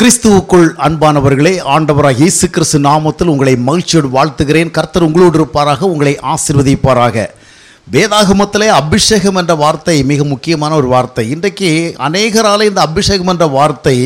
கிறிஸ்துவுக்குள் அன்பானவர்களே ஆண்டவராக இயேசு கிறிஸ்து நாமத்தில் உங்களை மகிழ்ச்சியோடு வாழ்த்துகிறேன் கர்த்தர் உங்களோடு இருப்பாராக உங்களை ஆசீர்வதிப்பாராக வேதாகமத்திலே அபிஷேகம் என்ற வார்த்தை மிக முக்கியமான ஒரு வார்த்தை இன்றைக்கு அநேகரால் இந்த அபிஷேகம் என்ற வார்த்தை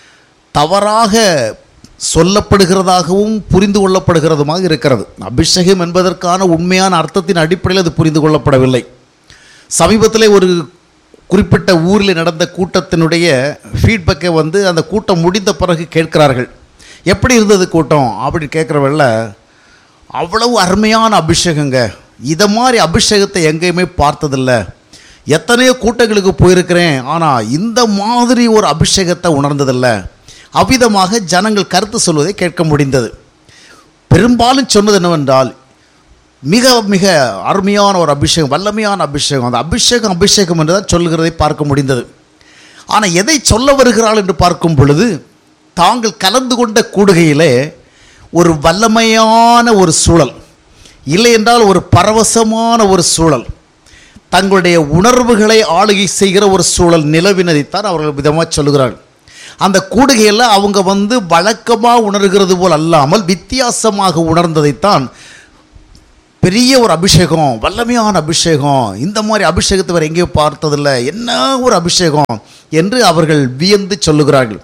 தவறாக சொல்லப்படுகிறதாகவும் புரிந்து கொள்ளப்படுகிறதுமாக இருக்கிறது அபிஷேகம் என்பதற்கான உண்மையான அர்த்தத்தின் அடிப்படையில் அது புரிந்து கொள்ளப்படவில்லை சமீபத்திலே ஒரு குறிப்பிட்ட ஊரில் நடந்த கூட்டத்தினுடைய ஃபீட்பேக்கை வந்து அந்த கூட்டம் முடிந்த பிறகு கேட்கிறார்கள் எப்படி இருந்தது கூட்டம் அப்படி கேட்குறவள்ள அவ்வளவு அருமையான அபிஷேகங்க இதை மாதிரி அபிஷேகத்தை எங்கேயுமே பார்த்ததில்ல எத்தனையோ கூட்டங்களுக்கு போயிருக்கிறேன் ஆனால் இந்த மாதிரி ஒரு அபிஷேகத்தை உணர்ந்ததில்லை அவ்விதமாக ஜனங்கள் கருத்து சொல்வதை கேட்க முடிந்தது பெரும்பாலும் சொன்னது என்னவென்றால் மிக மிக அருமையான ஒரு அபிஷேகம் வல்லமையான அபிஷேகம் அந்த அபிஷேகம் அபிஷேகம் என்று தான் சொல்லுகிறதை பார்க்க முடிந்தது ஆனால் எதை சொல்ல வருகிறாள் என்று பார்க்கும் பொழுது தாங்கள் கலந்து கொண்ட கூடுகையிலே ஒரு வல்லமையான ஒரு சூழல் இல்லை என்றால் ஒரு பரவசமான ஒரு சூழல் தங்களுடைய உணர்வுகளை ஆளுகை செய்கிற ஒரு சூழல் நிலவினதைத்தான் அவர்கள் விதமாக சொல்லுகிறார்கள் அந்த கூடுகையில் அவங்க வந்து வழக்கமாக உணர்கிறது போல் அல்லாமல் வித்தியாசமாக உணர்ந்ததைத்தான் பெரிய ஒரு அபிஷேகம் வல்லமையான அபிஷேகம் இந்த மாதிரி அபிஷேகத்தை வேறு எங்கேயும் பார்த்ததில்லை என்ன ஒரு அபிஷேகம் என்று அவர்கள் வியந்து சொல்லுகிறார்கள்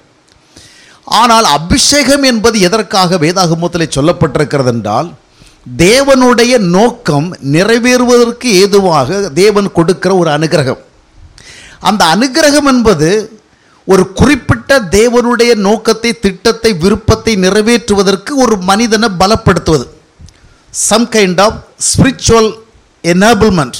ஆனால் அபிஷேகம் என்பது எதற்காக வேதாகமத்தில் சொல்லப்பட்டிருக்கிறது என்றால் தேவனுடைய நோக்கம் நிறைவேறுவதற்கு ஏதுவாக தேவன் கொடுக்கிற ஒரு அனுகிரகம் அந்த அனுகிரகம் என்பது ஒரு குறிப்பிட்ட தேவனுடைய நோக்கத்தை திட்டத்தை விருப்பத்தை நிறைவேற்றுவதற்கு ஒரு மனிதனை பலப்படுத்துவது some kind of spiritual enablement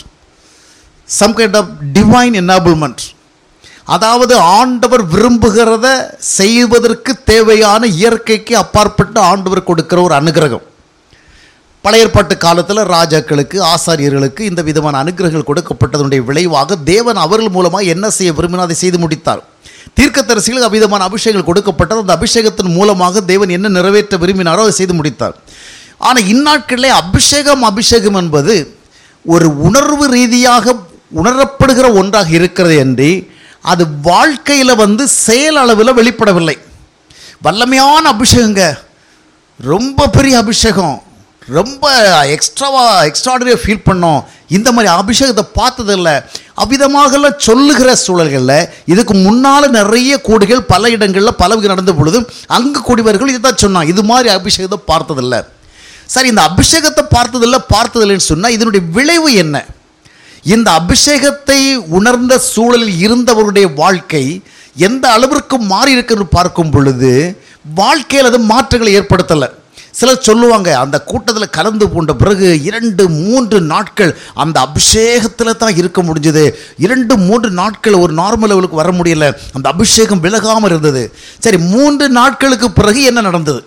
some kind of divine enablement அதாவது ஆண்டவர் விரும்புகிறத செய்வதற்கு தேவையான இயற்கைக்கு அப்பாற்பட்டு ஆண்டவர் கொடுக்கிற ஒரு அனுகிரகம் பழைய ஏற்பாட்டு காலத்தில் ராஜாக்களுக்கு ஆசாரியர்களுக்கு இந்த விதமான அனுகிரகங்கள் கொடுக்கப்பட்டதனுடைய விளைவாக தேவன் அவர்கள் மூலமாக என்ன செய்ய விரும்பினா அதை செய்து முடித்தார் தீர்க்கதரிசிகளுக்கு அவ்விதமான அபிஷேகங்கள் கொடுக்கப்பட்டது அந்த அபிஷேகத்தின் மூலமாக தேவன் என்ன நிறைவேற்ற விரும்பினாரோ அதை செய்து முடித்தார் ஆனால் இந்நாட்களிலே அபிஷேகம் அபிஷேகம் என்பது ஒரு உணர்வு ரீதியாக உணரப்படுகிற ஒன்றாக இருக்கிறது என்று அது வாழ்க்கையில் வந்து செயல் அளவில் வெளிப்படவில்லை வல்லமையான அபிஷேகங்க ரொம்ப பெரிய அபிஷேகம் ரொம்ப எக்ஸ்ட்ராவா எக்ஸ்ட்ராடரியாக ஃபீல் பண்ணோம் இந்த மாதிரி அபிஷேகத்தை பார்த்ததில்ல அவ்விதமாகலாம் சொல்லுகிற சூழல்களில் இதுக்கு முன்னால் நிறைய கூடுகள் பல இடங்களில் பலவுக்கு நடந்த பொழுதும் அங்கே கூடியவர்கள் இதை தான் சொன்னாங்க இது மாதிரி அபிஷேகத்தை பார்த்ததில்லை சரி இந்த அபிஷேகத்தை பார்த்ததில்லை பார்த்ததில்லைன்னு சொன்னால் இதனுடைய விளைவு என்ன இந்த அபிஷேகத்தை உணர்ந்த சூழலில் இருந்தவருடைய வாழ்க்கை எந்த அளவிற்கு மாறி இருக்குன்னு பார்க்கும் பொழுது வாழ்க்கையில் அது மாற்றங்களை ஏற்படுத்தலை சிலர் சொல்லுவாங்க அந்த கூட்டத்தில் கலந்து கொண்ட பிறகு இரண்டு மூன்று நாட்கள் அந்த அபிஷேகத்தில் தான் இருக்க முடிஞ்சது இரண்டு மூன்று நாட்கள் ஒரு நார்மல் லெவலுக்கு வர முடியல அந்த அபிஷேகம் விலகாமல் இருந்தது சரி மூன்று நாட்களுக்கு பிறகு என்ன நடந்தது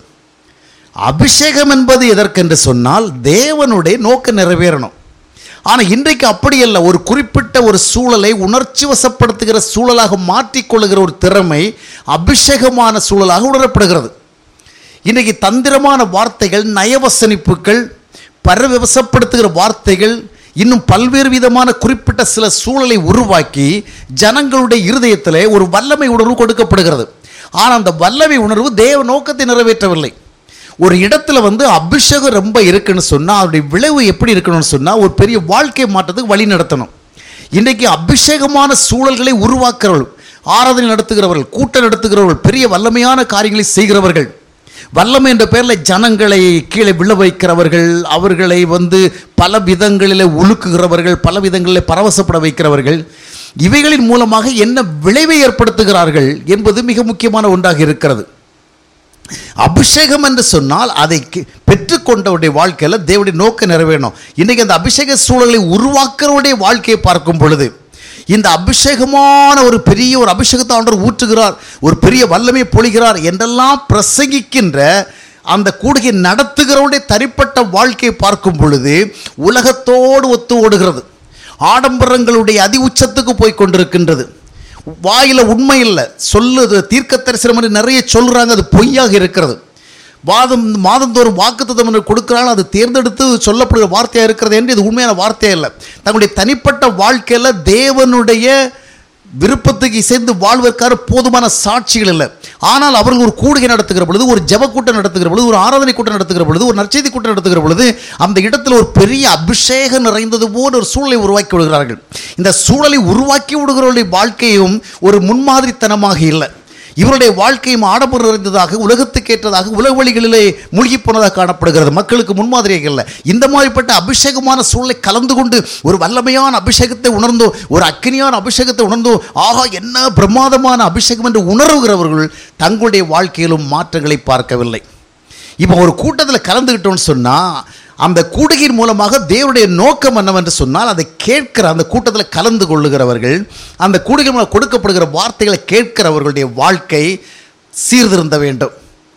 அபிஷேகம் என்பது எதற்கென்று சொன்னால் தேவனுடைய நோக்கம் நிறைவேறணும் ஆனால் இன்றைக்கு அப்படி அல்ல ஒரு குறிப்பிட்ட ஒரு சூழலை உணர்ச்சி வசப்படுத்துகிற சூழலாக மாற்றிக்கொள்ளுகிற ஒரு திறமை அபிஷேகமான சூழலாக உணரப்படுகிறது இன்றைக்கு தந்திரமான வார்த்தைகள் நயவசனிப்புகள் பரவசப்படுத்துகிற வார்த்தைகள் இன்னும் பல்வேறு விதமான குறிப்பிட்ட சில சூழலை உருவாக்கி ஜனங்களுடைய இருதயத்தில் ஒரு வல்லமை உணர்வு கொடுக்கப்படுகிறது ஆனால் அந்த வல்லமை உணர்வு தேவ நோக்கத்தை நிறைவேற்றவில்லை ஒரு இடத்துல வந்து அபிஷேகம் ரொம்ப இருக்குன்னு சொன்னால் அதனுடைய விளைவு எப்படி இருக்கணும்னு சொன்னால் ஒரு பெரிய வாழ்க்கை மாற்றத்துக்கு வழி நடத்தணும் இன்றைக்கி அபிஷேகமான சூழல்களை உருவாக்குறவர்கள் ஆராதனை நடத்துகிறவர்கள் கூட்டம் நடத்துகிறவர்கள் பெரிய வல்லமையான காரியங்களை செய்கிறவர்கள் வல்லமை என்ற பேரில் ஜனங்களை கீழே விழ வைக்கிறவர்கள் அவர்களை வந்து பல விதங்களில் உழுக்குகிறவர்கள் பல விதங்களில் பரவசப்பட வைக்கிறவர்கள் இவைகளின் மூலமாக என்ன விளைவை ஏற்படுத்துகிறார்கள் என்பது மிக முக்கியமான ஒன்றாக இருக்கிறது அபிஷேகம் என்று சொன்னால் அதை கி- பெற்றுக்கொண்டவருடைய வாழ்க்கையில் தேவனுடைய நோக்கம் நிறைவேறணும் இன்றைக்கி அந்த அபிஷேக சூழலை உருவாக்குறவருடைய வாழ்க்கையை பார்க்கும் பொழுது இந்த அபிஷேகமான ஒரு பெரிய ஒரு அபிஷேகத்தை ஆண்டவர் ஊற்றுகிறார் ஒரு பெரிய வல்லமை பொழிகிறார் என்றெல்லாம் பிரசங்கிக்கின்ற அந்த கூடுகை நடத்துகிறவருடைய தனிப்பட்ட வாழ்க்கையை பார்க்கும் பொழுது உலகத்தோடு ஒத்து ஓடுகிறது ஆடம்பரங்களுடைய அதி உச்சத்துக்கு போய் கொண்டிருக்கின்றது வாயில உண்மை இல்லை சொல்லுது தீர்க்க தரிசனம் என்று நிறைய சொல்கிறாங்க அது பொய்யாக இருக்கிறது வாதம் மாதந்தோறும் வாக்குத்தத்தம் என்று கொடுக்குறாங்க அது தேர்ந்தெடுத்து சொல்லப்படுகிற வார்த்தையாக இருக்கிறது என்று இது உண்மையான வார்த்தையே இல்லை தங்களுடைய தனிப்பட்ட வாழ்க்கையில் தேவனுடைய விருப்பத்துக்கு இசைந்து வாழ்வதற்கான போதுமான சாட்சிகள் இல்லை ஆனால் அவர்கள் ஒரு கூடுகை நடத்துகிற பொழுது ஒரு ஜெப கூட்டம் நடத்துகிற பொழுது ஒரு ஆராதனை கூட்டம் நடத்துகிற பொழுது ஒரு நற்செய்தி கூட்டம் நடத்துகிற பொழுது அந்த இடத்துல ஒரு பெரிய அபிஷேகம் நிறைந்தது போல ஒரு சூழலை உருவாக்கி விடுகிறார்கள் இந்த சூழலை உருவாக்கி விடுகிறவருடைய வாழ்க்கையும் ஒரு முன்மாதிரித்தனமாக இல்லை இவருடைய வாழ்க்கையும் ஆடம்பரம் நிறைந்ததாக உலகத்துக்கு ஏற்றதாக உலக வழிகளிலே மூழ்கி போனதாக காணப்படுகிறது மக்களுக்கு முன்மாதிரியாக இல்லை இந்த மாதிரிப்பட்ட அபிஷேகமான சூழலை கலந்து கொண்டு ஒரு வல்லமையான அபிஷேகத்தை உணர்ந்தோ ஒரு அக்கினியான அபிஷேகத்தை உணர்ந்தோ ஆகா என்ன பிரமாதமான அபிஷேகம் என்று உணர்வுகிறவர்கள் தங்களுடைய வாழ்க்கையிலும் மாற்றங்களை பார்க்கவில்லை இப்போ ஒரு கூட்டத்தில் கலந்துக்கிட்டோம்னு சொன்னால் அந்த கூடுகையின் மூலமாக தேவனுடைய நோக்கம் என்னவென்று சொன்னால் அதை கேட்கிற அந்த கூட்டத்தில் கலந்து கொள்ளுகிறவர்கள் அந்த கூடுகை மூலம் கொடுக்கப்படுகிற வார்த்தைகளை கேட்கிறவர்களுடைய வாழ்க்கை சீர்திருந்த வேண்டும்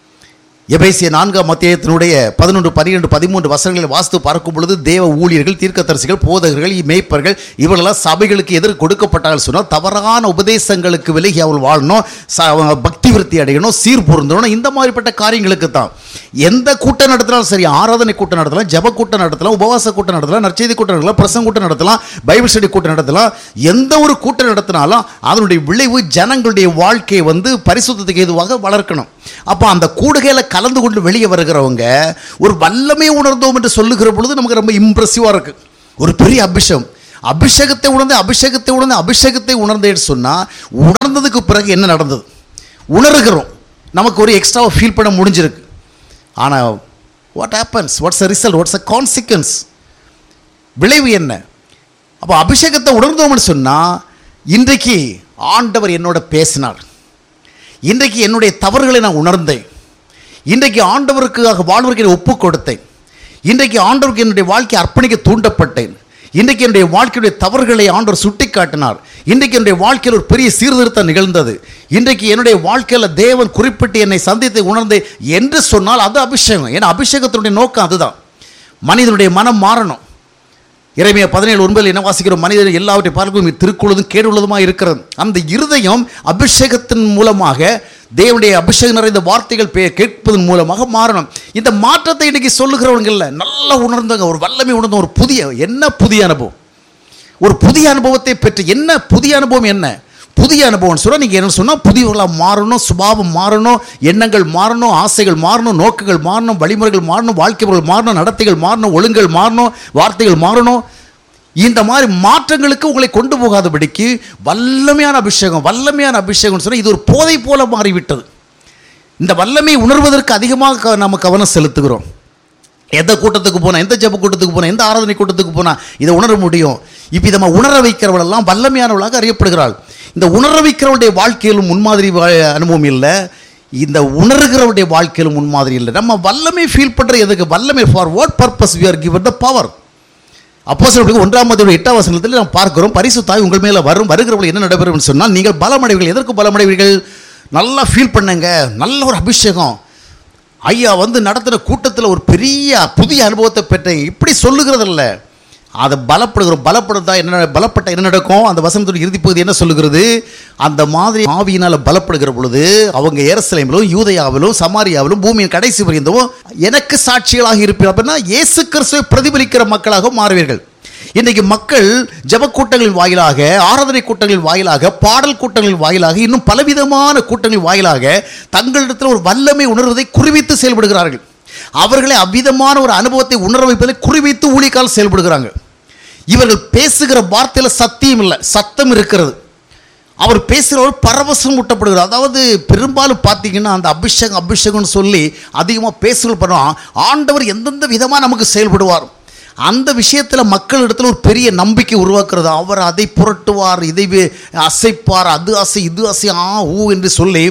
எபேசிய நான்காம் மத்தியத்தினுடைய பதினொன்று பன்னிரெண்டு பதிமூன்று வசனங்களை வாஸ்து பார்க்கும் பொழுது தேவ ஊழியர்கள் தீர்க்கதரிசிகள் போதகர்கள் மேய்ப்பர்கள் இவர்களெல்லாம் சபைகளுக்கு எதிர் கொடுக்கப்பட்டார்கள் சொன்னால் தவறான உபதேசங்களுக்கு விலகி அவள் வாழணும் ச- அவங்க பக்தி விருத்தி அடையணும் சீர் பொருந்தணும் இந்த மாதிரிப்பட்ட காரியங்களுக்கு தான் எந்த கூட்டம் நடத்தினாலும் சரி ஆராதனை கூட்டம் நடத்தலாம் ஜெப கூட்டம் நடத்தலாம் உபவாச கூட்டம் நடத்தலாம் நற்செய்தி கூட்டம் நடத்தலாம் பிரசங்க கூட்டம் நடத்தலாம் பைபிள் ஸ்டடி கூட்டம் நடத்தலாம் எந்த ஒரு கூட்டம் நடத்தினாலும் அதனுடைய விளைவு ஜனங்களுடைய வாழ்க்கையை வந்து பரிசுத்தத்துக்கு ஏதுவாக வளர்க்கணும் அப்போ அந்த கூடுகையில் கலந்து கொண்டு வெளியே வருகிறவங்க ஒரு வல்லமை உணர்ந்தோம் என்று சொல்லுகிற பொழுது நமக்கு ரொம்ப இம்ப்ரெசிவாக இருக்கு ஒரு பெரிய அபிஷேகம் அபிஷேகத்தை உணர்ந்து அபிஷேகத்தை உணர்ந்து அபிஷேகத்தை உணர்ந்தேன்னு சொன்னால் உணர்ந்ததுக்கு பிறகு என்ன நடந்தது உணர்கிறோம் நமக்கு ஒரு எக்ஸ்ட்ராவை ஃபீல் பண்ண முடிஞ்சிருக்கு ஆனால் what happens what's a result what's a consequence விளைவு என்ன அப்போ அபிஷேகத்தை உணர்ந்தோம்னு சொன்னால் இன்றைக்கு ஆண்டவர் என்னோட பேசினார் இன்றைக்கு என்னுடைய தவறுகளை நான் உணர்ந்தேன் இன்றைக்கு ஆண்டவருக்காக வாழ்வதற்கு என்னை ஒப்பு கொடுத்தேன் இன்றைக்கு ஆண்டவருக்கு என்னுடைய வாழ்க்கையை அர்ப்பணிக்க தூண்டப்பட்டேன் இன்றைக்கு என்னுடைய வாழ்க்கையுடைய தவறுகளை ஆண்டவர் சுட்டி காட்டினார் இன்றைக்கு என்னுடைய வாழ்க்கையில் ஒரு பெரிய சீர்திருத்தம் நிகழ்ந்தது இன்றைக்கு என்னுடைய வாழ்க்கையில் தேவன் குறிப்பிட்டு என்னை சந்தித்து உணர்ந்து என்று சொன்னால் அது அபிஷேகம் ஏன்னா அபிஷேகத்தினுடைய நோக்கம் அதுதான் மனிதனுடைய மனம் மாறணும் இறைமைய பதினேழு ஒன்பதில் என்ன வாசிக்கிறோம் மனிதர் எல்லாவற்றையும் பார்க்கும் திருக்குள்ளதும் கேடுள்ளதுமாக இருக்கிறது அந்த இருதயம் அபிஷேகத்தின் மூலமாக தேவனுடைய அபிஷேகம் நிறைந்த வார்த்தைகள் பே கேட்பதன் மூலமாக மாறணும் இந்த மாற்றத்தை இன்னைக்கு சொல்லுகிறவங்கல்ல நல்லா உணர்ந்தவங்க ஒரு வல்லமை உணர்ந்த ஒரு புதிய என்ன புதிய அனுபவம் ஒரு புதிய அனுபவத்தை பெற்று என்ன புதிய அனுபவம் என்ன புதிய அனுபவம் சொல்ல நீங்கள் என்ன சொன்னால் புதியவர்களாக மாறணும் சுபாவம் மாறணும் எண்ணங்கள் மாறணும் ஆசைகள் மாறணும் நோக்குகள் மாறணும் வழிமுறைகள் மாறணும் வாழ்க்கை முறைகள் மாறணும் நடத்தைகள் மாறணும் ஒழுங்குகள் மாறணும் வார்த்தைகள் மாறணும் இந்த மாதிரி மாற்றங்களுக்கு உங்களை கொண்டு போகாதபடிக்கு வல்லமையான அபிஷேகம் வல்லமையான அபிஷேகம்னு சொன்னால் இது ஒரு போதை போல மாறிவிட்டது இந்த வல்லமை உணர்வதற்கு அதிகமாக க- நம்ம கவனம் செலுத்துகிறோம் எந்த கூட்டத்துக்கு போனால் எந்த ஜெப கூட்டத்துக்கு போனால் எந்த ஆராதனை கூட்டத்துக்கு போனால் இதை உணர முடியும் இப்போ இதை நம்ம உணர வைக்கிறவளெல்லாம் வல்லமையானவளாக அறியப்படுகிறாள் இந்த உணர வைக்கிறவளுடைய வாழ்க்கையிலும் முன்மாதிரி வா- அனுபவம் இல்லை இந்த உணர்கிறவருடைய வாழ்க்கையிலும் முன்மாதிரி இல்லை நம்ம வல்லமை ஃபீல் பண்ணுற எதுக்கு வல்லமை for what purpose we are given the power அப்போ ஒன்றாம் மதியோட எட்டாம் வசனத்தில் நாம் பார்க்கிறோம் பரிசு தாய் உங்கள் மேலே வரும் வருகிறவர்கள் என்ன நடைபெறும் சொன்னால் நீங்கள் பலமடைவீர்கள் எதற்கு பலமடைவீர்கள் நல்லா ஃபீல் பண்ணுங்க நல்ல ஒரு அபிஷேகம் ஐயா வந்து நடத்தின கூட்டத்தில் ஒரு பெரிய புதிய அனுபவத்தை பெற்றேன் இப்படி சொல்லுகிறதில்ல அதை பலப்படுகிறோம் பலப்படுத்தா என்ன பலப்பட்ட என்ன நடக்கும் அந்த வசனத்தோட இறுதி பகுதி என்ன சொல்லுகிறது அந்த மாதிரி ஆவியினால் பலப்படுகிற பொழுது அவங்க ஏரசலேமிலும் யூதயாவிலும் சமாரியாவிலும் பூமியின் கடைசி வரைந்தவும் எனக்கு சாட்சிகளாக இருப்பீர்கள் அப்படின்னா இயேசு கிறிஸ்துவை பிரதிபலிக்கிற மக்களாக மாறுவீர்கள் இன்றைக்கு மக்கள் ஜெப கூட்டங்களின் வாயிலாக ஆராதனை கூட்டங்களின் வாயிலாக பாடல் கூட்டங்களின் வாயிலாக இன்னும் பலவிதமான கூட்டங்களின் வாயிலாக தங்களிடத்தில் ஒரு வல்லமை உணர்வதை குறிவைத்து செயல்படுகிறார்கள் அவர்களை அவ்விதமான ஒரு அனுபவத்தை உணர வைப்பதை குறிவைத்து ஊழிக்கால் செயல்படுகிறாங்க இவர்கள் பேசுகிற வார்த்தையில் சத்தியம் இல்லை சத்தம் இருக்கிறது அவர் பேசுகிறவர் பரவசம் ஊட்டப்படுகிறார் அதாவது பெரும்பாலும் பார்த்தீங்கன்னா அந்த அபிஷேகம் அபிஷேகம்னு சொல்லி அதிகமாக பேசுகள் பண்ணுவோம் ஆண்டவர் எந்தெந்த விதமாக நமக்கு செயல்படுவார் அந்த விஷயத்தில் மக்களிடத்தில் ஒரு பெரிய நம்பிக்கை உருவாக்குறது அவர் அதை புரட்டுவார் இதை வே- அசைப்பார் அது அசை இது அசை ஆ ஊ என்று சொல்லி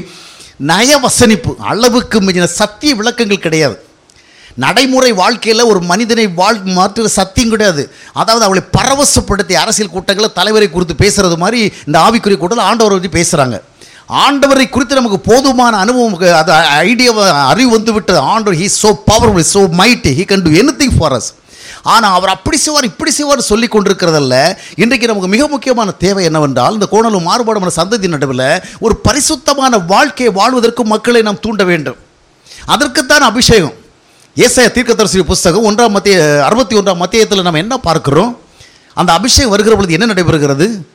நய வசனிப்பு அளவுக்கு மிஞ்சின சத்திய விளக்கங்கள் கிடையாது நடைமுறை வாழ்க்கையில் ஒரு மனிதனை வாழ் மாற்றுகிற சத்தியம் கிடையாது அதாவது அவளை பரவசப்படுத்தி அரசியல் கூட்டங்களில் தலைவரை குறித்து பேசுறது மாதிரி இந்த ஆவிக்குரிய கூட்டத்தில் ஆண்டவரை பற்றி பேசுகிறாங்க ஆண்டவரை குறித்து நமக்கு போதுமான அனுபவம் க- அது ஐடியா அறிவு வந்து விட்டது ஆண்டவர் he so powerful so mighty he can do anything for us ஆனால் அவர் அப்படி செய்வார் இப்படி செய்வார் சொல்லி கொண்டிருக்கிறதல்ல இன்றைக்கு நமக்கு மிக முக்கியமான தேவை என்னவென்றால் இந்த கோணலும் மாறுபாடுமான சந்ததி நடுவில் ஒரு பரிசுத்தமான வாழ்க்கையை வாழ்வதற்கு மக்களை நாம் தூண்ட வேண்டும் அதற்குத்தான் அபிஷேகம் ஏசாய தீர்க்கதரிசி புஸ்தகம் ஒன்றாம் மத்திய அறுபத்தி ஒன்றாம் மத்தியத்தில் நம்ம என்ன பார்க்கிறோம் அந்த அபிஷேகம் வருகிற பொழுது என்ன நடைபெறுகிறது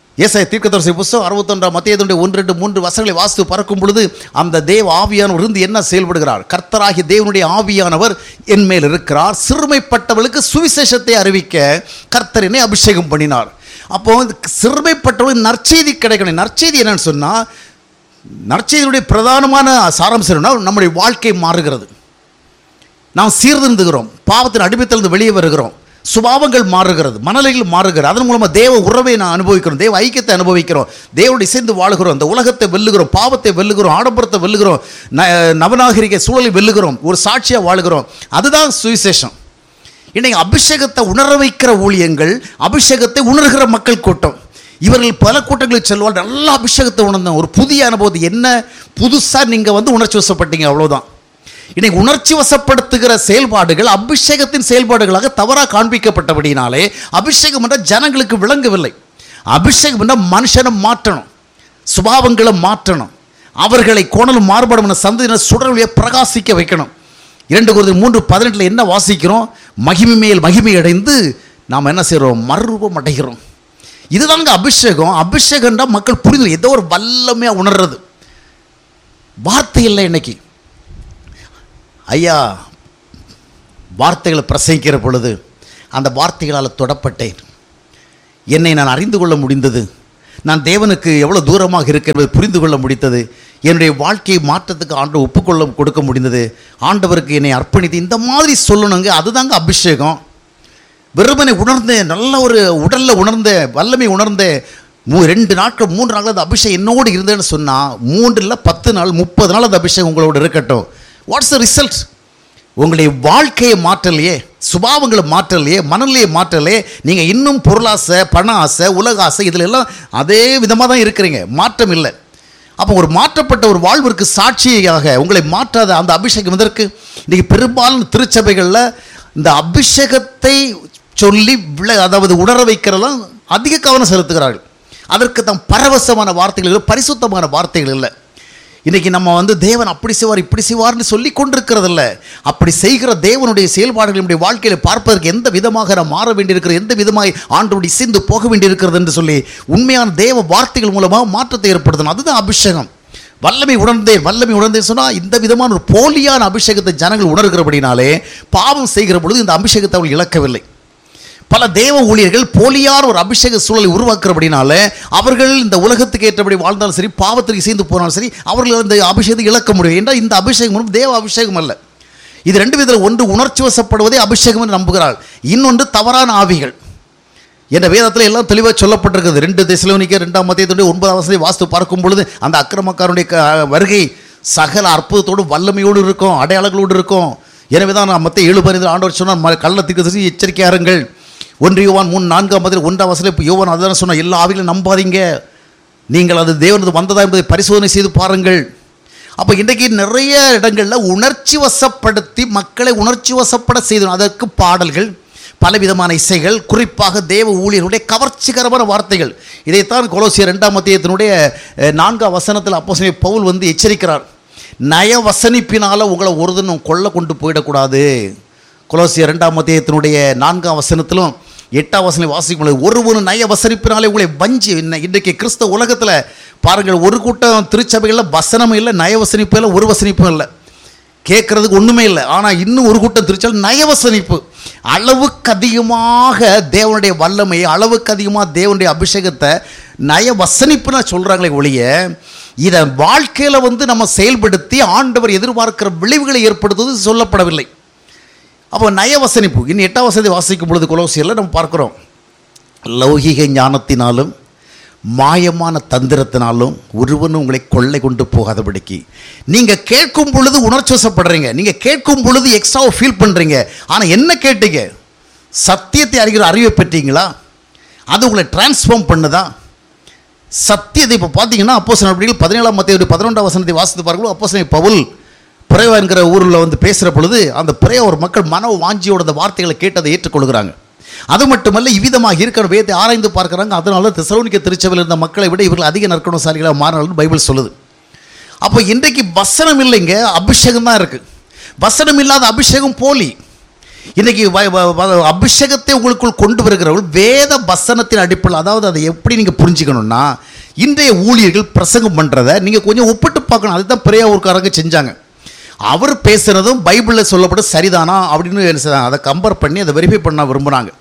ஏசாய தீர்க்கதரிசி புஸ்தகம் அறுபத்தொன்றாம் மத்தியதுடைய ஒன்று ரெண்டு மூன்று வசங்களை வாசித்து பறக்கும் பொழுது அந்த தேவ ஆவியானவர் இருந்து என்ன செயல்படுகிறார் கர்த்தராகிய தேவனுடைய ஆவியானவர் என் மேல் இருக்கிறார் சிறுமைப்பட்டவளுக்கு சுவிசேஷத்தை அறிவிக்க கர்த்தர் என்னை அபிஷேகம் பண்ணினார் அப்போ வந்து சிறுமைப்பட்டவளுக்கு நற்செய்தி கிடைக்கணும் நற்செய்தி என்னன்னு சொன்னால் நற்செய்தியுடைய பிரதானமான சாராம்சம் என்னன்னா நம்முடைய வாழ்க்கை மாறுகிறது நாம் சீர்திருந்துகிறோம் பாவத்தின் அடிமைத்திலிருந்து வெளியே வருகிறோம் சுபாவங்கள் மாறுகிறது மனநிலைகள் மாறுகிறது அதன் மூலமாக தேவ உறவை நான் அனுபவிக்கிறோம் தேவ ஐக்கியத்தை அனுபவிக்கிறோம் தேவோடு இசைந்து வாழுகிறோம் இந்த உலகத்தை வெல்லுகிறோம் பாவத்தை வெல்லுகிறோம் ஆடம்பரத்தை வெல்லுகிறோம் ந நவநாகரிக சூழலை வெல்லுகிறோம் ஒரு சாட்சியாக வாழுகிறோம் அதுதான் சுவிசேஷம் இன்னைக்கு அபிஷேகத்தை உணர வைக்கிற ஊழியங்கள் அபிஷேகத்தை உணர்கிற மக்கள் கூட்டம் இவர்கள் பல கூட்டங்களுக்கு செல்வார் நல்ல அபிஷேகத்தை உணர்ந்தோம் ஒரு புதிய அனுபவத்தை என்ன புதுசாக நீங்கள் வந்து உணர்ச்சி வசப்பட்டீங்க அவ்வளோதான் இன்னைக்கு உணர்ச்சி வசப்படுத்துகிற செயல்பாடுகள் அபிஷேகத்தின் செயல்பாடுகளாக தவறாக காண்பிக்கப்பட்டபடினாலே அபிஷேகம் என்ற ஜனங்களுக்கு விளங்கவில்லை அபிஷேகம் என்ற மனுஷனை மாற்றணும் சுபாவங்களை மாற்றணும் அவர்களை கோணலும் மாறுபடும் சந்ததியினர் சுடர்வழியை பிரகாசிக்க வைக்கணும் இரண்டு குருதி மூன்று பதினெட்டில் என்ன வாசிக்கிறோம் மகிமை மேல் மகிமை அடைந்து நாம் என்ன செய்கிறோம் மறுரூபம் அடைகிறோம் இதுதாங்க அபிஷேகம் அபிஷேகம்னா மக்கள் புரிந்து ஏதோ ஒரு வல்லமையாக உணர்றது வார்த்தை இல்லை இன்னைக்கு ஐயா வார்த்தைகளை பிரசங்கிக்கிற பொழுது அந்த வார்த்தைகளால் தொடப்பட்டேன் என்னை நான் அறிந்து கொள்ள முடிந்தது நான் தேவனுக்கு எவ்வளோ தூரமாக இருக்கிறது புரிந்து கொள்ள முடித்தது என்னுடைய வாழ்க்கையை மாற்றத்துக்கு ஆண்டு ஒப்புக்கொள்ள கொடுக்க முடிந்தது ஆண்டவருக்கு என்னை அர்ப்பணித்து இந்த மாதிரி சொல்லணுங்க அதுதாங்க அபிஷேகம் வெறுமனை உணர்ந்தேன் நல்ல ஒரு உடலில் உணர்ந்த வல்லமை உணர்ந்த மூ ரெண்டு நாட்கள் மூன்று நாள் அந்த அபிஷேகம் என்னோடு இருந்தேன்னு சொன்னால் மூன்றில் பத்து நாள் முப்பது நாள் அந்த அபிஷேகம் உங்களோட இருக்கட்டும் வாட்ஸ் த ரிசல்ட் உங்களுடைய வாழ்க்கையை மாற்றலையே சுபாவங்களை மாற்றலையே மனநிலையை மாற்றலையே நீங்கள் இன்னும் பொருளாசை பண ஆசை உலக ஆசை இதில் எல்லாம் அதே விதமாக தான் இருக்கிறீங்க மாற்றம் இல்லை அப்போ ஒரு மாற்றப்பட்ட ஒரு வாழ்விற்கு சாட்சியாக உங்களை மாற்றாத அந்த அபிஷேகம் இதற்கு இன்றைக்கி பெரும்பாலும் திருச்சபைகளில் இந்த அபிஷேகத்தை சொல்லி விளை அதாவது உணர வைக்கிறதெல்லாம் அதிக கவனம் செலுத்துகிறார்கள் அதற்கு தான் பரவசமான வார்த்தைகள் இல்லை பரிசுத்தமான வார்த்தைகள் இல்லை இன்றைக்கி நம்ம வந்து தேவன் அப்படி செய்வார் இப்படி செய்வார்னு சொல்லி கொண்டிருக்கிறதில்ல அப்படி செய்கிற தேவனுடைய செயல்பாடுகள் நம்முடைய வாழ்க்கையில் பார்ப்பதற்கு எந்த விதமாக நாம் மாற வேண்டியிருக்கிறது எந்த விதமாய் ஆண்டோடு இசைந்து போக வேண்டியிருக்கிறது என்று சொல்லி உண்மையான தேவ வார்த்தைகள் மூலமாக மாற்றத்தை ஏற்படுத்தணும் அதுதான் அபிஷேகம் வல்லமை உணர்ந்தேன் வல்லமை உணர்ந்தேன் சொன்னால் இந்த விதமான ஒரு போலியான அபிஷேகத்தை ஜனங்கள் உணர்கிறபடினாலே பாவம் செய்கிற பொழுது இந்த அபிஷேகத்தை அவள் இழக்கவில்லை பல தேவ ஊழியர்கள் போலியான ஒரு அபிஷேக சூழலை உருவாக்குறபடினால அவர்கள் இந்த உலகத்துக்கு ஏற்றபடி வாழ்ந்தாலும் சரி பாவத்திற்கு சேர்ந்து போனாலும் சரி அவர்கள் அந்த அபிஷேகத்தை இழக்க முடியும் என்றால் இந்த அபிஷேகம் ஒன்றும் தேவ அபிஷேகம் அல்ல இது ரெண்டு விதத்தில் ஒன்று உணர்ச்சி வசப்படுவதே அபிஷேகம் என்று நம்புகிறாள் இன்னொன்று தவறான ஆவிகள் என்ற வேதத்தில் எல்லாம் தெளிவாக சொல்லப்பட்டிருக்குது ரெண்டு திசைலோனிக்க ரெண்டாம் மத்தியத்துடைய ஒன்பதாம் வசதி வாஸ்து பார்க்கும் பொழுது அந்த அக்கிரமக்காரனுடைய க- வருகை சகல அற்புதத்தோடு வல்லமையோடு இருக்கும் அடையாளங்களோடு இருக்கும் எனவே தான் நான் மற்ற ஏழு பதினஞ்சு ஆண்டவர் சொன்னார் ம- கள்ளத்துக்கு திசை எச்சரிக்கையாருங்கள் ஒன்று யோவான் மூணு நான்காம் பதில் ஒன்றாம் வசதியில் இப்போ யோவான் அதுதான் சொன்ன எல்லா ஆவிகளும் நம்பாதீங்க நீங்கள் அது தேவனது வந்ததா என்பதை பரிசோதனை செய்து பாருங்கள் அப்போ இன்றைக்கு நிறைய இடங்களில் உணர்ச்சி வசப்படுத்தி மக்களை உணர்ச்சி வசப்பட செய்தோம் அதற்கு பாடல்கள் பலவிதமான இசைகள் குறிப்பாக தேவ ஊழியர்களுடைய கவர்ச்சிகரமான வார்த்தைகள் இதைத்தான் கொலோசியர் ரெண்டாம் மத்தியத்தினுடைய அஹ், நான்காம் வசனத்தில் அப்போ பவுல் வந்து எச்சரிக்கிறார் நய வசனிப்பினால் உங்களை ஒரு தினம் கொள்ள கொண்டு போயிடக்கூடாது கொலோசியர் ரெண்டாம் மத்தியத்தினுடைய நான்காம் வசனத்திலும் எட்டாம் வசனம் வாசிக்கும் பொழுது ஒரு ஒரு நய வசனிப்பினாலே உங்களை வஞ்சி இன்ன- இன்றைக்கு கிறிஸ்தவ உலகத்தில் பாருங்கள் ஒரு கூட்டம் திருச்சபைகளில் வசனமும் இல்லை நய வசனிப்பும் இல்லை ஒரு வசனிப்பும் இல்லை கேட்கறதுக்கு ஒன்றுமே இல்லை ஆனால் இன்னும் ஒரு கூட்டம் திருச்சல் நயவசனிப்பு அளவுக்கு அதிகமாக தேவனுடைய வல்லமையை அளவுக்கு அதிகமாக தேவனுடைய அபிஷேகத்தை நயவசனிப்புன்னு சொல்கிறாங்களே ஒழிய இதை வாழ்க்கையில் வந்து நம்ம செயல்படுத்தி ஆண்டவர் எதிர்பார்க்கிற விளைவுகளை ஏற்படுத்துவது சொல்லப்படவில்லை அப்போ நயவசனிப்பு இன்னும் எட்டாம் வசதி வாசிக்கும் பொழுது குலோசியில் நம்ம பார்க்குறோம் லௌகிக ஞானத்தினாலும் மாயமான தந்திரத்தினாலும் ஒருவனும் உங்களை கொள்ளை கொண்டு போகாதபடிக்கு நீங்கள் கேட்கும் பொழுது உணர்ச்சிவசப்படுறீங்க நீங்கள் கேட்கும் பொழுது எக்ஸ்ட்ராவை ஃபீல் பண்ணுறீங்க ஆனால் என்ன கேட்டீங்க சத்தியத்தை அறிகிற அறிவை பெற்றீங்களா அது உங்களை டிரான்ஸ்ஃபார்ம் பண்ணுதா சத்தியத்தை இப்போ பார்த்தீங்கன்னா அப்போ நடவடிக்கைகள் பதினேழாம் மத்திய பதினொன்றாம் வசனத்தை வாசித்து பார்க்கணும் அப்போ பவுல் புறைவா என்கிற ஊரில் வந்து பேசுகிற பொழுது அந்த புறைய ஒரு மக்கள் மன வாஞ்சியோட அந்த வார்த்தைகளை கேட்டு அதை ஏற்றுக்கொள்கிறாங்க அது மட்டுமல்ல இவ்விதமாக இருக்கிற வேதத்தை ஆராய்ந்து பார்க்குறாங்க அதனால திசலோனிக்க திருச்சபையில் இருந்த மக்களை விட இவர்கள் அதிக நற்குணசாலிகளாக மாறினாலும் பைபிள் சொல்லுது அப்போ இன்றைக்கு வசனம் இல்லைங்க அபிஷேகம் தான் இருக்குது வசனம் இல்லாத அபிஷேகம் போலி இன்னைக்கு வ- வ- வ- அபிஷேகத்தை உங்களுக்குள் கொண்டு வருகிறவர்கள் வேத வசனத்தின் அடிப்படையில் அதாவது அதை எப்படி நீங்கள் புரிஞ்சுக்கணும்னா இன்றைய ஊழியர்கள் பிரசங்கம் பண்ணுறதை நீங்கள் கொஞ்சம் ஒப்பிட்டு பார்க்கணும் அதுதான் பெரியாவூர்காரங்க செஞ்சாங்க அவர் பேசுகிறதும் பைபிளில் சொல்லப்பட்ட சரிதானா அப்படின்னு என்ன செய்றாங்க? அதை கம்பேர் பண்ணி அதை வெரிஃபை பண்ண விரும்புகிறாங்க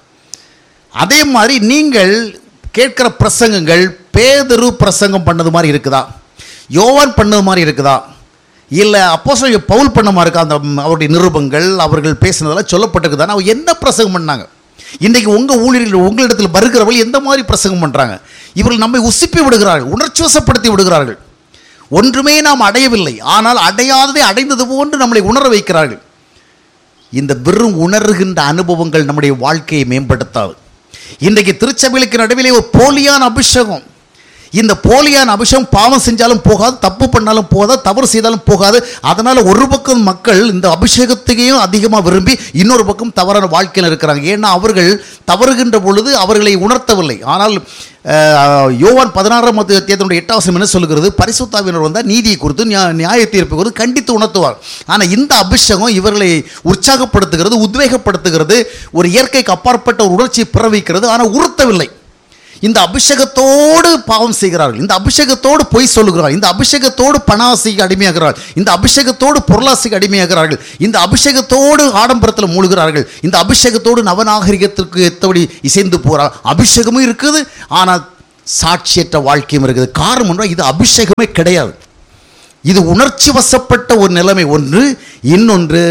அதே மாதிரி நீங்கள் கேட்கிற பிரசங்கங்கள் பேதரு பிரசங்கம் பண்ணது மாதிரி இருக்குதா யோவான் பண்ணது மாதிரி இருக்குதா இல்லை அப்போ பவுல் பண்ண மாதிரி இருக்கா அந்த ம், அவருடைய நிருபங்கள் அவர்கள் பேசினதெல்லாம் சொல்லப்பட்டிருக்குதா அவங்க என்ன பிரசங்கம் பண்ணாங்க இன்றைக்கு உங்கள் ஊழியர்கள் உங்களிடத்தில் வருகிறவர்கள் எந்த மாதிரி பிரசங்கம் பண்ணுறாங்க இவர்கள் நம்மை உசுப்பி விடுகிறார்கள் உணர்ச்சி வசப்படுத்தி விடுகிறார்கள் ஒன்றுமே நாம் அடையவில்லை ஆனால் அடையாததை அடைந்தது போன்று நம்மளை உணர வைக்கிறார்கள் இந்த வெறும் உணர்கின்ற அனுபவங்கள் நம்முடைய வாழ்க்கையை மேம்படுத்தாது இன்றைக்கு திருச்சபைகளுக்கு நடுவிலே ஒரு போலியான அபிஷேகம் இந்த போலியான அபிஷேகம் பாவம் செஞ்சாலும் போகாது தப்பு பண்ணாலும் போகாது தவறு செய்தாலும் போகாது அதனால் ஒரு பக்கம் மக்கள் இந்த அபிஷேகத்தையும் அதிகமாக விரும்பி இன்னொரு பக்கம் தவறான வாழ்க்கையில் இருக்கிறாங்க ஏன்னா அவர்கள் தவறுகின்ற பொழுது அவர்களை உணர்த்தவில்லை ஆனால் அஹ், யோவான் பதினாறாம் தேர்தலுடைய எட்டாம் வசனம் என்ன சொல்லுகிறது பரிசுத்தாவினர் வந்தால் நீதியை குறித்து நியா- நியாய தீர்ப்பு குறித்து கண்டித்து உணர்த்துவார் ஆனால் இந்த அபிஷேகம் இவர்களை உற்சாகப்படுத்துகிறது உத்வேகப்படுத்துகிறது ஒரு இயற்கைக்கு அப்பாற்பட்ட ஒரு உணர்ச்சியை பிறவிக்கிறது ஆனால் உறுத்தவில்லை இந்த அபிஷேகத்தோடு பாவம் செய்கிறார்கள் இந்த அபிஷேகத்தோடு பொய் சொல்லுகிறார்கள் இந்த அபிஷேகத்தோடு பணாசைக்கு அடிமையாகிறார்கள் இந்த அபிஷேகத்தோடு பொருளாசைக்கு அடிமையாகிறார்கள் இந்த அபிஷேகத்தோடு ஆடம்பரத்தில் மூழ்கிறார்கள் இந்த அபிஷேகத்தோடு நவநாகரிகத்திற்கு எத்தபடி இசைந்து போகிறார் அபிஷேகமும் இருக்குது ஆனால் சாட்சியற்ற வாழ்க்கையும் இருக்குது காரணம் என்ன? இது அபிஷேகமே கிடையாது இது உணர்ச்சி வசப்பட்ட ஒரு நிலைமை ஒன்று இன்னொன்று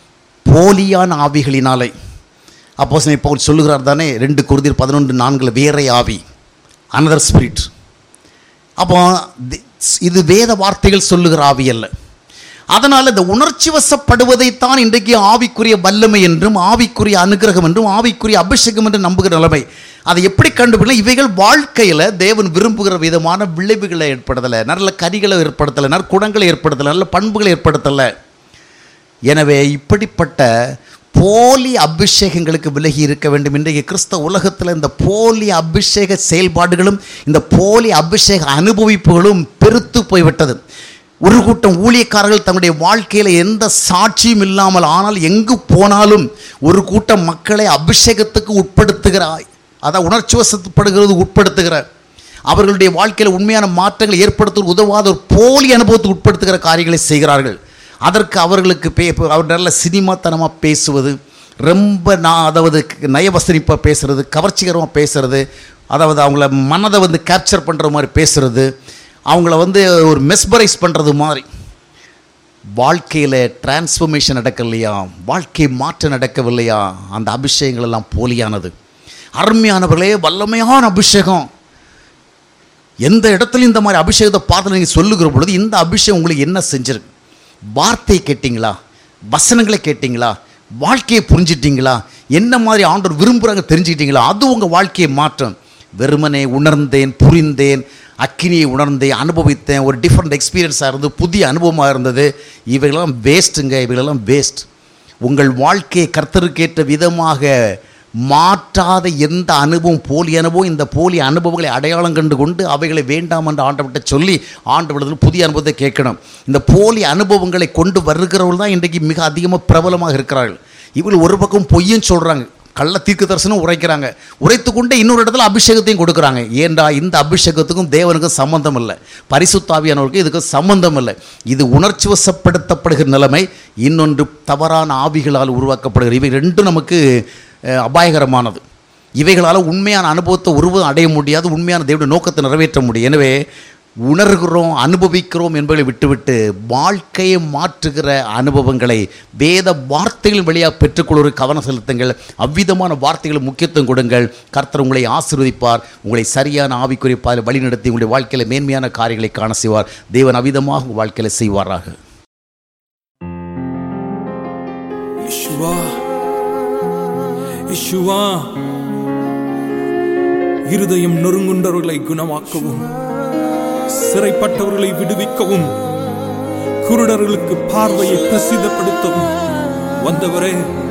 போலியான ஆவிகளினாலே அப்போ பவுல் சொல்லுகிறார் தானே ரெண்டு குருதிர் பதினொன்று நான்கில் வேறை ஆவி அனதர் ஸ்பிரிட் அப்போ தி- இது வேத வார்த்தைகள் சொல்லுகிற ஆவி அல்ல அதனால் இந்த உணர்ச்சி வசப்படுவதைத்தான் இன்றைக்கு ஆவிக்குரிய வல்லமை என்றும் ஆவிக்குரிய அனுகிரகம் என்றும் ஆவிக்குரிய அபிஷேகம் என்று நம்புகிற நிலைமை அதை எப்படி கண்டுபிடிக்கலாம் இவைகள் வாழ்க்கையில் தேவன் விரும்புகிற விதமான விளைவுகளை ஏற்படுத்தலை நல்ல கரிகளை ஏற்படுத்தலை நற்குணங்களை ஏற்படுத்தலை நல்ல பண்புகளை ஏற்படுத்தலை எனவே இப்படிப்பட்ட போலி அபிஷேகங்களுக்கு விலகி இருக்க வேண்டும் இன்றைக்கு கிறிஸ்தவ உலகத்தில் இந்த போலி அபிஷேக செயல்பாடுகளும் இந்த போலி அபிஷேக அனுபவிப்புகளும் பெருத்து போய்விட்டது ஒரு கூட்டம் ஊழியக்காரர்கள் தங்களுடைய வாழ்க்கையில் எந்த சாட்சியும் இல்லாமல் ஆனால் எங்கு போனாலும் ஒரு கூட்டம் மக்களை அபிஷேகத்துக்கு உட்படுத்துகிறாய் அதான் உணர்ச்சி வசப்படுகிறது உட்படுத்துகிற அவர்களுடைய வாழ்க்கையில் உண்மையான மாற்றங்களை ஏற்படுத்த உதவாத ஒரு போலி அனுபவத்துக்கு உட்படுத்துகிற காரியங்களை செய்கிறார்கள் அதற்கு அவர்களுக்கு பே அவர் நல்ல சினிமாத்தனமாக பேசுவது ரொம்ப நான் அதாவது நயவசனிப்பாக பேசுறது கவர்ச்சிகரமாக பேசுறது அதாவது அவங்கள மனதை வந்து கேப்சர் பண்ணுற மாதிரி பேசுறது அவங்கள வந்து ஒரு மெஸ்பரைஸ் பண்ணுறது மாதிரி வாழ்க்கையில் டிரான்ஸ்ஃபர்மேஷன் நடக்கலையா வாழ்க்கை மாற்றம் நடக்கவில்லையா அந்த அபிஷேகங்கள் எல்லாம் போலியானது அருமையானவர்களே வல்லமையான அபிஷேகம் எந்த இடத்துலையும் இந்த மாதிரி அபிஷேகத்தை பார்த்து நீங்கள் சொல்லுகிற பொழுது இந்த அபிஷேகம் உங்களுக்கு என்ன செஞ்சிருக்கு வார்த்தை கேட்டிங்களா வசனங்களை கேட்டிங்களா வாழ்க்கையை புரிஞ்சிட்டிங்களா என்ன மாதிரி ஆண்டவர் விரும்புகிறாங்க தெரிஞ்சுக்கிட்டீங்களா அது உங்கள் வாழ்க்கையை மாற்றம் வெறுமனே உணர்ந்தேன் புரிந்தேன் அக்கினியை உணர்ந்தேன் அனுபவித்தேன் ஒரு டிஃப்ரெண்ட் எக்ஸ்பீரியன்ஸாக இருந்து புதிய அனுபவமாக இருந்தது இவைகளெல்லாம் வேஸ்ட்டுங்க இவைகளெல்லாம் வேஸ்ட் உங்கள் வாழ்க்கையை கர்த்தருக்கேற்ற விதமாக மாற்றாத எந்த அனுபவம் போலி அனுபவம் இந்த போலி அனுபவங்களை அடையாளம் கண்டு கொண்டு அவைகளை வேண்டாம் என்று ஆண்டவர்கிட்ட சொல்லி ஆண்டவரத்தில் புதிய அனுபவத்தை கேட்கணும் இந்த போலி அனுபவங்களை கொண்டு வருகிறவர்கள் தான் இன்றைக்கு மிக அதிகமாக பிரபலமாக இருக்கிறார்கள் இவர்கள் ஒரு பக்கம் பொய்யும் சொல்கிறாங்க கள்ள தீர்க்க தரிசனம் உரைக்கிறாங்க உரைத்து கொண்டே இன்னொரு இடத்துல அபிஷேகத்தையும் கொடுக்குறாங்க ஏண்டா இந்த அபிஷேகத்துக்கும் தேவனுக்கும் சம்பந்தம் இல்லை பரிசுத்தாவியானவருக்கு இதுக்கு சம்பந்தம் இல்லை இது உணர்ச்சி வசப்படுத்தப்படுகிற நிலைமை இன்னொன்று தவறான ஆவிகளால் உருவாக்கப்படுகிற இவை ரெண்டும் நமக்கு அஹ், அபாயகரமானது இவைகளால் உண்மையான அனுபவத்தை உருவம் அடைய முடியாது உண்மையான தேவனுடைய நோக்கத்தை நிறைவேற்ற முடியும் எனவே உணர்கிறோம் அனுபவிக்கிறோம் என்பதை விட்டுவிட்டு வாழ்க்கையை மாற்றுகிற அனுபவங்களை வேத வார்த்தைகள் வழியாக பெற்றுக்கொள்வது கவனம் செலுத்துங்கள் அவ்விதமான வார்த்தைகளுக்கு முக்கியத்துவம் கொடுங்கள் கர்த்தர் உங்களை ஆசீர்வதிப்பார் உங்களை சரியான ஆவிக்குரிய பாதையில் வழிநடத்தி உங்களுடைய வாழ்க்கையில் மேன்மையான காரியங்களை காண செய்வார் தேவன் அவ்விதமாக உங்கள் வாழ்க்கையில் செய்வாராக யெஷுவா யெஷுவா இருதயம் நொறுங்குண்டவர்களை குணமாக்கவும் சிறைப்பட்டவர்களை விடுவிக்கவும் குருடர்களுக்கு பார்வையை பிரசித்தப்படுத்தவும் வந்தவரே